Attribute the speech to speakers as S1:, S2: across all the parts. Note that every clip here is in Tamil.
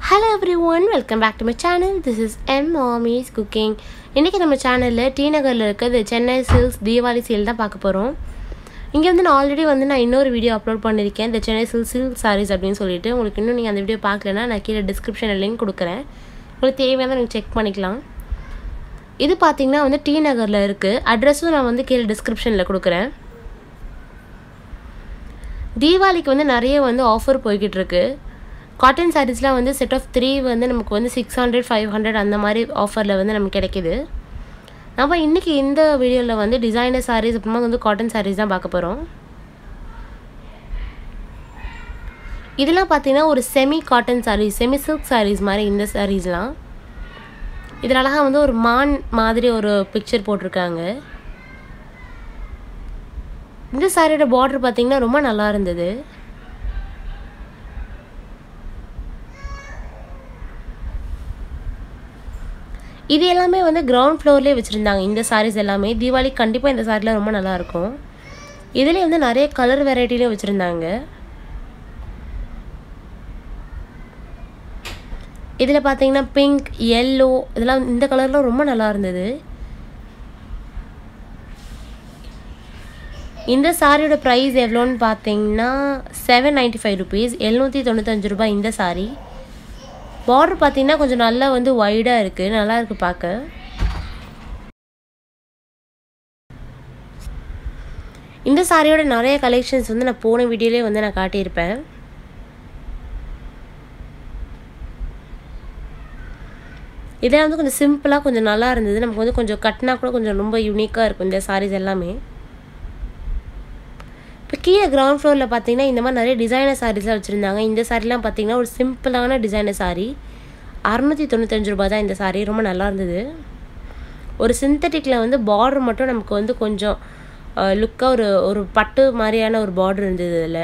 S1: hello everyone welcome back to my channel this is M Mami's cooking இன்றைக்கி நம்ம சேனலில் டி நகரில் இருக்கிறது சென்னை சில்க்ஸ் தீபாவளி சேல் தான் பார்க்க போகிறோம் இங்கே வந்து நான் ஆல்ரெடி வந்து நான் இன்னொரு வீடியோ அப்லோட் பண்ணியிருக்கேன் இந்த சென்னை சில்க் சில்க் சாரீஸ் அப்படின்னு சொல்லிட்டு உங்களுக்கு இன்னும் நீங்கள் அந்த வீடியோ பார்க்கலன்னா நான் கீழே டிஸ்கிரிப்ஷனில் லிங்க் கொடுக்குறேன் உங்களுக்கு தேவையான நீங்கள் செக் பண்ணிக்கலாம் இது பார்த்தீங்கன்னா வந்து டி நகரில் இருக்குது அட்ரஸும் நான் வந்து கீழே டிஸ்கிரிப்ஷனில் கொடுக்குறேன் தீபாவளிக்கு வந்து நிறைய வந்து ஆஃபர் போய்கிட்டு இருக்கு காட்டன் சாரீஸ்லாம் வந்து செட் ஆஃப் த்ரீ வந்து நமக்கு வந்து சிக்ஸ் ஹண்ட்ரட் ஃபைவ் ஹண்ட்ரட் அந்த மாதிரி ஆஃபரில் வந்து நமக்கு கிடைக்கிது நம்ம இன்றைக்கி இந்த வீடியோவில் வந்து டிசைனர் சாரீஸ் அப்புறமா வந்து காட்டன் சாரீஸ் தான் பார்க்க போகிறோம் இதெல்லாம் பார்த்தீங்கன்னா ஒரு semi cotton sarees semi silk sarees மாதிரி இந்த சாரீஸ்லாம் இதில் அழகாக வந்து ஒரு மான் மாதிரி ஒரு பிக்சர் போட்டிருக்காங்க இந்த சாரியோட பார்டர் பார்த்தீங்கன்னா ரொம்ப நல்லா இருந்தது இது எல்லாமே வந்து கிரவுண்ட் ஃப்ளோர்லேயே வச்சுருந்தாங்க இந்த சாரீஸ் எல்லாமே தீபாவளி கண்டிப்பாக இந்த சாரிலாம் ரொம்ப நல்லாயிருக்கும் இதுலேயே வந்து நிறைய கலர் வெரைட்டிலையும் வச்சுருந்தாங்க இதில் பார்த்தீங்கன்னா பிங்க் எல்லோ இதெல்லாம் இந்த கலர்லாம் ரொம்ப நல்லா இருந்தது இந்த சாரியோட ப்ரைஸ் எவ்வளோன்னு பார்த்தீங்கன்னா செவன் நைன்ட்டி ஃபைவ் ருபீஸ் எழுநூற்றி தொண்ணூத்தஞ்சு ரூபாய் இந்த சாரீ பார்டர் பார்த்தீங்கன்னா கொஞ்சம் நல்லா வந்து ஒய்டாக இருக்குது நல்லா இருக்குது பார்க்க இந்த சாரியோட நிறைய கலெக்ஷன்ஸ் வந்து நான் போன வீடியோலேயே வந்து நான் காட்டியிருப்பேன் இதெல்லாம் வந்து கொஞ்சம் சிம்பிளாக கொஞ்சம் நல்லா இருந்தது நமக்கு வந்து கொஞ்சம் கட்டினா கூட கொஞ்சம் ரொம்ப யூனிக்காக இருக்கும் இந்த சாரீஸ் எல்லாமே இப்போ கீழே கிரவுண்ட் ஃப்ளோரில் பார்த்தீங்கன்னா இந்த மாதிரி நிறைய டிசைனர் சாரீஸ்லாம் வச்சுருந்தாங்க இந்த சாரீலாம் பார்த்தீங்கன்னா ஒரு சிம்பிளான டிசைனர் சாரீ அறநூற்றி தொண்ணூத்தஞ்சு ரூபா தான் இந்த சாரீ ரொம்ப நல்லா இருந்தது ஒரு சிந்தட்டிக்கில் வந்து பார்டர் மட்டும் நமக்கு வந்து கொஞ்சம் லுக்காக ஒரு ஒரு பட்டு மாதிரியான ஒரு பார்டர் இருந்தது இதில்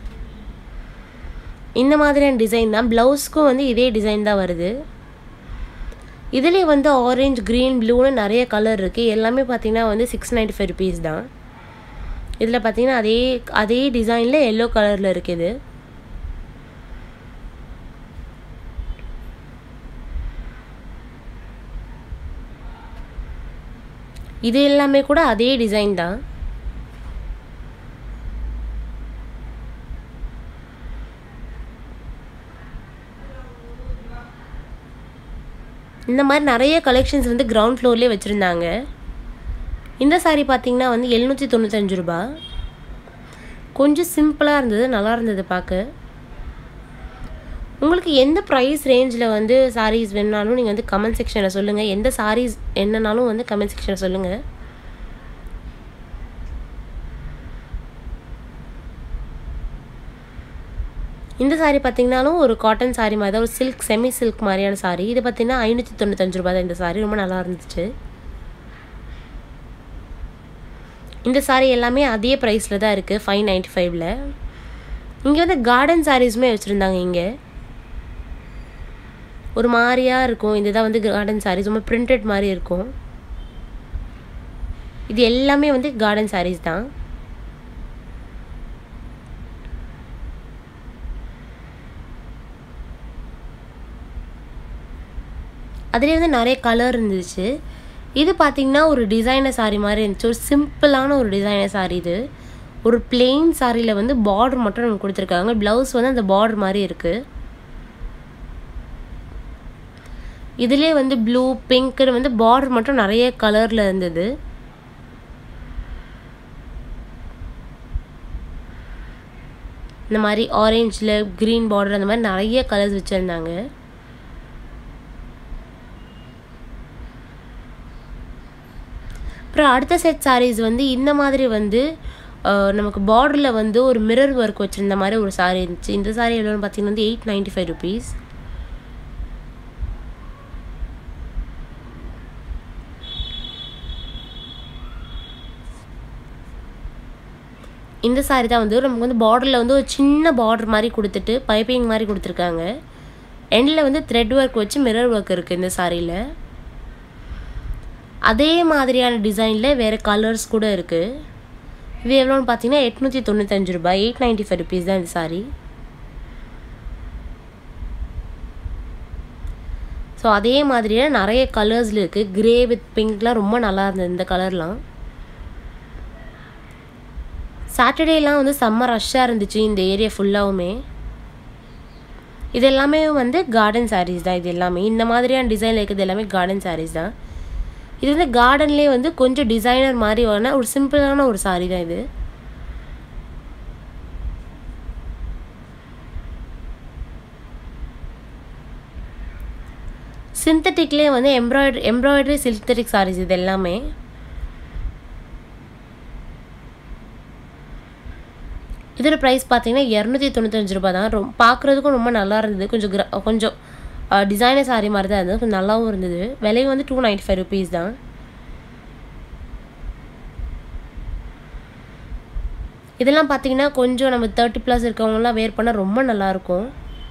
S1: இந்த மாதிரியான டிசைன் தான் ப்ளவுஸ்க்கும் வந்து இதே டிசைன் தான் வருது இதுலேயே வந்து ஆரஞ்ச் க்ரீன் ப்ளூன்னு நிறைய கலர் இருக்குது எல்லாமே பார்த்தீங்கன்னா வந்து சிக்ஸ் நைன்ட்டி ஃபைவ் ருபீஸ் தான் இதில் பார்த்தீங்கன்னா அதே அதே டிசைனில் எல்லோ கலரில் இருக்குது இது எல்லாமே கூட அதே டிசைன் தான் இந்த மாதிரி நிறைய கலெக்ஷன்ஸ் வந்து கிரவுண்ட் ஃப்ளோர்லேயே வச்சுருந்தாங்க இந்த சாரீ பார்த்தீங்கன்னா வந்து எழுநூற்றி தொண்ணூத்தஞ்சு ரூபா கொஞ்சம் சிம்பிளாக இருந்தது நல்லா இருந்தது பார்க்க உங்களுக்கு எந்த ப்ரைஸ் ரேஞ்சில் வந்து சாரீஸ் வேணுனாலும் நீங்கள் வந்து கமெண்ட் செக்ஷனில் சொல்லுங்கள் எந்த சாரீஸ் என்னன்னாலும் வந்து கமெண்ட் செக்ஷனில் சொல்லுங்கள் இந்த சாரீ பார்த்தீங்கனாலும் ஒரு காட்டன் சாரீ மாதிரி தான் ஒரு சில்க் செமி சில்க் மாதிரியான சாரீ இது பார்த்தீங்கன்னா ஐநூற்றி தொண்ணூத்தஞ்சு ரூபா தான் இந்த சாரீ ரொம்ப நல்லா இருந்துச்சு இந்த சாரீ எல்லாமே அதே ப்ரைஸில் தான் இருக்குது ஃபைவ் நைன்ட்டி ஃபைவ்ல இங்கே வந்து கார்டன் சாரீஸுமே வச்சுருந்தாங்க இங்கே ஒரு மாதிரியாக இருக்கும் இதுதான் வந்து கார்டன் சாரீஸ் ரொம்ப பிரிண்டட் மாதிரி இருக்கும் இது எல்லாமே வந்து கார்டன் சாரீஸ் தான் அதுலேயே வந்து நிறைய கலர் இருந்துச்சு இது பார்த்திங்கன்னா ஒரு டிசைனர் சாரீ மாதிரி இருந்துச்சு ஒரு சிம்பிளான ஒரு டிசைனர் சாரீ இது ஒரு பிளெயின் சாரியில் வந்து பார்டர் மட்டும் நமக்கு கொடுத்துருக்காங்க ப்ளவுஸ் வந்து அந்த பார்டர் மாதிரி இருக்குது இதுலேயே வந்து ப்ளூ பிங்க்குன்னு வந்து பார்டர் மட்டும் நிறைய கலரில் இருந்தது இந்த மாதிரி ஆரேஞ்சில் க்ரீன் பார்டர் அந்த மாதிரி நிறைய கலர்ஸ் வச்சுருந்தாங்க அப்புறம் அடுத்த செட் சாரீஸ் வந்து இந்த மாதிரி வந்து நமக்கு பார்டரில் வந்து ஒரு மிரர் ஒர்க் வச்சுருந்த மாதிரி ஒரு சாரீ இருந்துச்சு இந்த சாரீ எவ்வளோன்னு பார்த்தீங்கன்னா வந்து எயிட் நைன்ட்டி ஃபைவ் ருபீஸ் இந்த சாரீ தான் வந்து நமக்கு வந்து பார்டரில் வந்து ஒரு சின்ன பார்டர் மாதிரி கொடுத்துட்டு பைப்பிங் மாதிரி கொடுத்துருக்காங்க எண்டில் வந்து த்ரெட் ஒர்க் வச்சு மிரர் ஒர்க் இருக்குது இந்த சாரியில் அதே மாதிரியான டிசைனில் வேறு கலர்ஸ் கூட இருக்குது இது எவ்வளோன்னு பார்த்தீங்கன்னா எட்நூற்றி தொண்ணூத்தஞ்சு ரூபாய் எயிட் நைன்ட்டி ஃபைவ் ருபீஸ் தான் இந்த சாரீ ஸோ அதே மாதிரியே நிறைய கலர்ஸில் இருக்குது கிரே வித் பிங்க்லாம் ரொம்ப நல்லா இருந்தது இந்த கலர்லாம் சாட்டர்டேலாம் வந்து செம்ம ரஷ்ஷாக இருந்துச்சு இந்த ஏரியா ஃபுல்லாகவுமே இது எல்லாமே வந்து கார்டன் சாரீஸ் தான் இது எல்லாமே இந்த மாதிரியான டிசைனில் இருக்கிறது எல்லாமே கார்டன் சாரீஸ் தான் இது வந்து கார்டன்லேயே வந்து கொஞ்சம் டிசைனர் மாதிரி வான ஒரு சிம்பிளான ஒரு சாரீ தான் இது சிந்தட்டிக்லேயே வந்து எம்ப்ராய்டரி எம்ப்ராய்டரி சிந்தட்டிக் சாரீஸ் இது எல்லாமே இதோட ப்ரைஸ் பார்த்தீங்கன்னா இரநூத்தி தொண்ணூத்தஞ்சு ரூபா தான் ரொம்ப பார்க்குறதுக்கும் ரொம்ப நல்லா இருந்தது கொஞ்சம் கிர கொஞ்சம் டிசைனர் சாரீ மாதிரி தான் இருந்தது கொஞ்சம் நல்லாவும் இருந்தது விலையும் வந்து டூ நைன்ட்டி ஃபைவ் ருபீஸ் தான் இதெல்லாம் பார்த்தீங்கன்னா கொஞ்சம் நம்ம தேர்ட்டி ப்ளஸ் இருக்கவங்களாம் வேர் பண்ணால் ரொம்ப நல்லாயிருக்கும்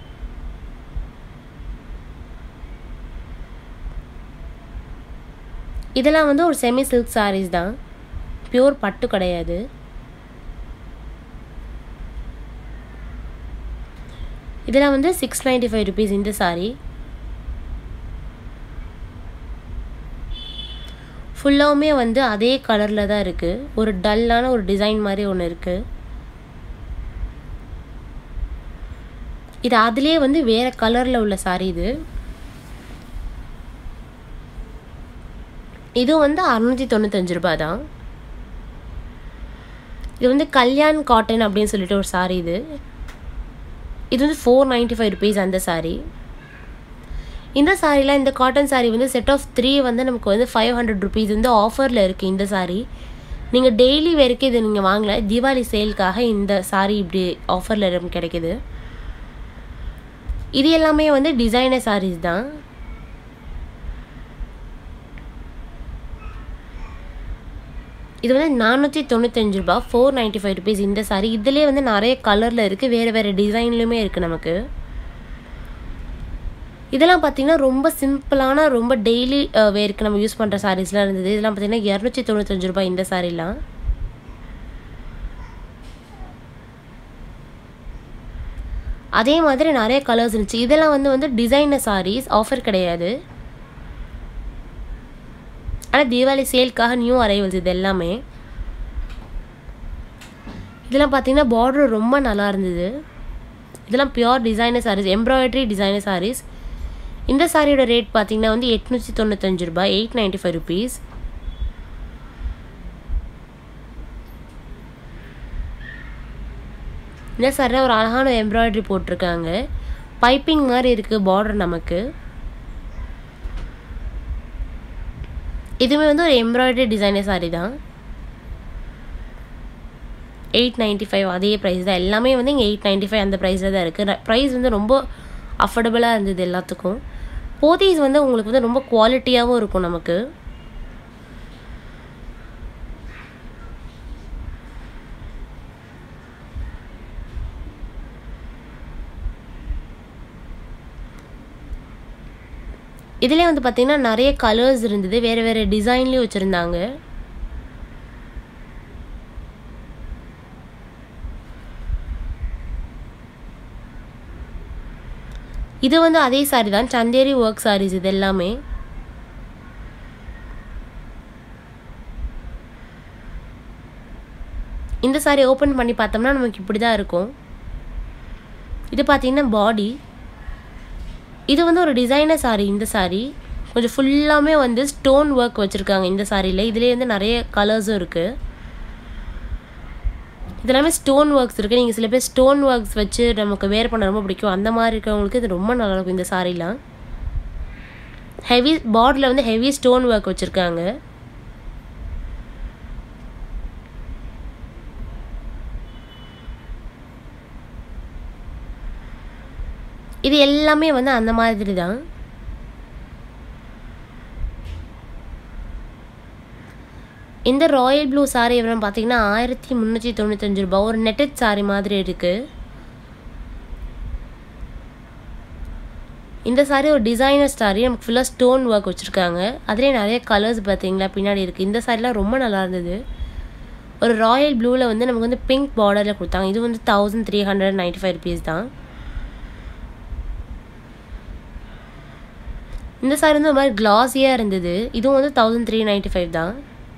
S1: இதெல்லாம் வந்து ஒரு செமி சில்க் சாரீஸ் தான் பியூர் பட்டு கிடையாது இதெல்லாம் வந்து சிக்ஸ் நைன்ட்டி ஃபைவ் ருபீஸ் இந்த சாரீ ஃபுல்லாகவுமே வந்து அதே கலரில் தான் இருக்குது ஒரு டல்லான ஒரு டிசைன் மாதிரி ஒன்று இருக்குது இது அதுலேயே வந்து வேறு கலரில் உள்ள சாரீ இது இது வந்து அறுநூற்றி தொண்ணூத்தஞ்சு ரூபா தான் இது வந்து கல்யாண் காட்டன் அப்படின்னு சொல்லிட்டு ஒரு சாரீ இது இது வந்து ஃபோர் நைன்ட்டி ஃபைவ் ருபீஸ் அந்த சாரீ இந்த சாரீலாம் இந்த காட்டன் சாரீ வந்து செட் ஆஃப் த்ரீ வந்து நமக்கு வந்து ஃபைவ் ஹண்ட்ரட் ருபீஸ் வந்து ஆஃபரில் இருக்குது இந்த சாரீ நீங்கள் டெய்லி வரைக்கும் இதை நீங்கள் வாங்கல தீபாவளி சேலுக்காக இந்த சாரீ இப்படி ஆஃபரில் கிடைக்குது இது எல்லாமே வந்து டிசைனர் சாரீஸ் தான் இது வந்து நானூற்றி தொண்ணூத்தஞ்சு ரூபா ஃபோர் நைன்ட்டி ஃபைவ் ருபீஸ் இந்த சாரீ இதிலே வந்து நிறைய கலரில் இருக்குது வேறு வேறு டிசைன்லையுமே இருக்குது நமக்கு இதெல்லாம் பார்த்திங்கன்னா ரொம்ப சிம்பிளான ரொம்ப டெய்லி வேருக்கு நம்ம யூஸ் பண்ணுற சாரீஸ்லாம் இருந்தது இதெல்லாம் பார்த்திங்கன்னா இரநூத்தி தொண்ணூத்தஞ்சு ரூபாய் இந்த சாரீலாம் அதே மாதிரி நிறைய கலர்ஸ் இருந்துச்சு இதெல்லாம் வந்து வந்து டிசைனர் சாரீஸ் ஆஃபர் கிடையாது ஆனால் தீபாவளி சேல்க்காக நியூ அரைவல்ஸ் இது எல்லாமே இதெல்லாம் பார்த்தீங்கன்னா பார்டர் ரொம்ப நல்லா இருந்தது இதெல்லாம் pure designer sarees embroidery designer sarees இந்த சாரியோட ரேட் பார்த்தீங்கன்னா வந்து எட்நூற்றி தொண்ணூத்தஞ்சு ரூபாய் எயிட் நைன்ட்டி ஃபைவ் ருபீஸ் இந்த சாரியில் ஒரு அழகான எம்ப்ராய்டரி போட்டிருக்காங்க பைப்பிங் மாதிரி இருக்குது பார்டர் நமக்கு இதுவுமே வந்து ஒரு எம்ப்ராய்டரி டிசைனர் சாரீ தான் எயிட் நைன்ட்டி ஃபைவ் அதே ப்ரைஸ் தான் எல்லாமே வந்து இங்கே எயிட் நைன்ட்டி ஃபைவ் அந்த ப்ரைஸில் தான் இருக்குது ப்ரைஸ் வந்து ரொம்ப அஃபோர்டபுளாக இருந்தது எல்லாத்துக்கும் போத்தீஸ் வந்து உங்களுக்கு வந்து ரொம்ப குவாலிட்டியாகவும் இருக்கும் நமக்கு இதிலே வந்து பார்த்திங்கன்னா நிறைய கலர்ஸ் இருந்தது வேறு வேறு டிசைன்லேயும் வச்சுருந்தாங்க இது வந்து அதே சாரி தான் சந்தேரி ஒர்க் சாரீஸ் இது எல்லாமே இந்த சாரி ஓப்பன் பண்ணி பார்த்தோம்னா நமக்கு இப்படி தான் இருக்கும் இது பார்த்தீங்கன்னா பாடி இது வந்து ஒரு டிசைனர் சாரி இந்த சாரி கொஞ்சம் ஃபுல்லாமே வந்து ஸ்டோன் ஒர்க் வச்சுருக்காங்க இந்த சாரியில் இதுலேயே வந்து நிறைய கலர்ஸும் இருக்குது இது எல்லாமே ஸ்டோன் ஒர்க்ஸ் இருக்குது நீங்கள் சில பேர் ஸ்டோன் ஒர்க்ஸ் வச்சு நமக்கு வேர் பண்ண ரொம்ப பிடிக்கும் அந்த மாதிரி இருக்கிறவங்களுக்கு இது ரொம்ப நல்லாயிருக்கும் இந்த சாரீலாம் ஹெவி பார்டரில் வந்து ஹெவி ஸ்டோன் ஒர்க் வச்சுருக்காங்க இது எல்லாமே வந்து அந்த மாதிரி தான் இந்த ராயல் ப்ளூ சாரீ எவ்வளோன்னு பார்த்தீங்கன்னா ஆயிரத்தி முந்நூற்றி தொண்ணூத்தஞ்சு ரூபா ஒரு நெட்டட் சாரீ மாதிரி இருக்குது இந்த சாரீ ஒரு டிசைனர் சாரீ நமக்கு ஃபுல்லாக ஸ்டோன் ஒர்க் வச்சுருக்காங்க அதுலேயே நிறைய கலர்ஸ் பார்த்தீங்களா பின்னாடி இருக்குது இந்த சாரீலாம் ரொம்ப நல்லா இருந்தது ஒரு ராயல் ப்ளூவில் வந்து நமக்கு வந்து பிங்க் பார்டரில் கொடுத்தாங்க இது வந்து thousand three hundred ninety five rupees தான் இந்த சாரி வந்து ஒரு மாதிரி கிளாஸியாக இருந்தது இதுவும் வந்து தௌசண்ட் த்ரீ நைன்ட்டி ஃபைவ் தான்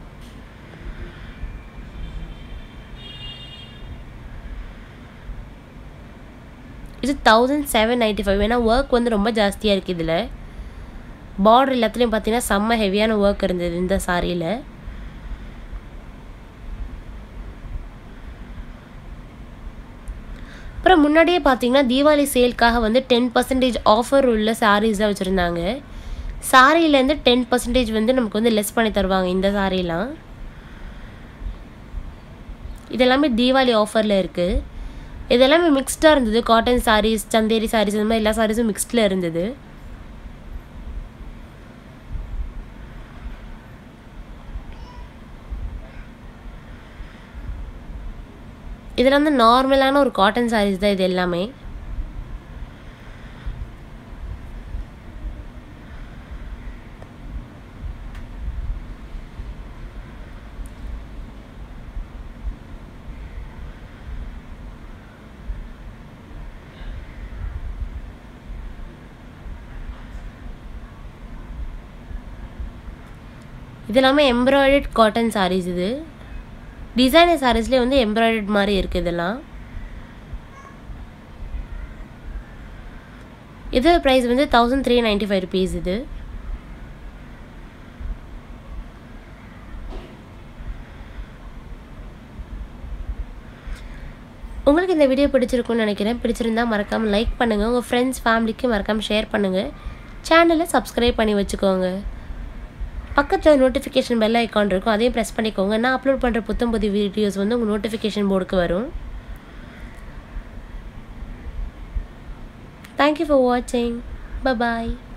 S1: இது தௌசண்ட் செவன் நைன்ட்டி ஃபைவ் ஏன்னா ஒர்க் வந்து ரொம்ப ஜாஸ்தியாக இருக்குது இதில் பார்டர் எல்லாத்துலேயும் பார்த்தீங்கன்னா செம்ம ஹெவியான ஒர்க் இருந்தது இந்த சாரியில் அப்புறம் முன்னாடியே பார்த்தீங்கன்னா தீபாவளி சேல்க்காக வந்து டென் பர்சன்டேஜ் ஆஃபர் உள்ள சாரீஸ் தான் வச்சுருந்தாங்க சாரியிலேருந்து டென் பர்சன்டேஜ் வந்து நமக்கு வந்து லெஸ் பண்ணி தருவாங்க இந்த சாரீலாம் இதெல்லாமே தீபாவளி ஆஃபரில் இருக்குது இதெல்லாமே மிக்ஸ்டாக இருந்தது காட்டன் சாரீஸ் சந்தேரி சாரீஸ் இந்த மாதிரி எல்லா சாரீஸும் மிக்ஸ்டில் இருந்தது இதில் வந்து நார்மலான ஒரு காட்டன் சாரீஸ் தான் இது எல்லாமே இது எல்லாமே எம்ப்ராய்டட் காட்டன் சாரீஸ் இது டிசைனர் சாரீஸ்லேயே வந்து எம்ப்ராய்டட் மாதிரி இருக்குது இதெல்லாம் இது ப்ரைஸ் வந்து thousand three ninety five rupees இது உங்களுக்கு இந்த வீடியோ பிடிச்சிருக்கும்னு நினைக்கிறேன் பிடிச்சிருந்தா மறக்காமல் லைக் பண்ணுங்கள் உங்கள் ஃப்ரெண்ட்ஸ் ஃபேமிலிக்கு மறக்காமல் ஷேர் பண்ணுங்கள் சேனலை சப்ஸ்கிரைப் பண்ணி வச்சுக்கோங்க பக்கத்தில் நோட்டிஃபிகேஷன் பெல் ஐக்கான் இருக்கும் அதையும் ப்ரெஸ் பண்ணிக்கோங்க நான் அப்லோட் பண்ணுற புத்தம் புது வீடியோஸ் வந்து உங்கள் நோட்டிஃபிகேஷன் போர்டுக்கு வரும் தேங்க்யூ ஃபார் வாட்சிங் பபாய்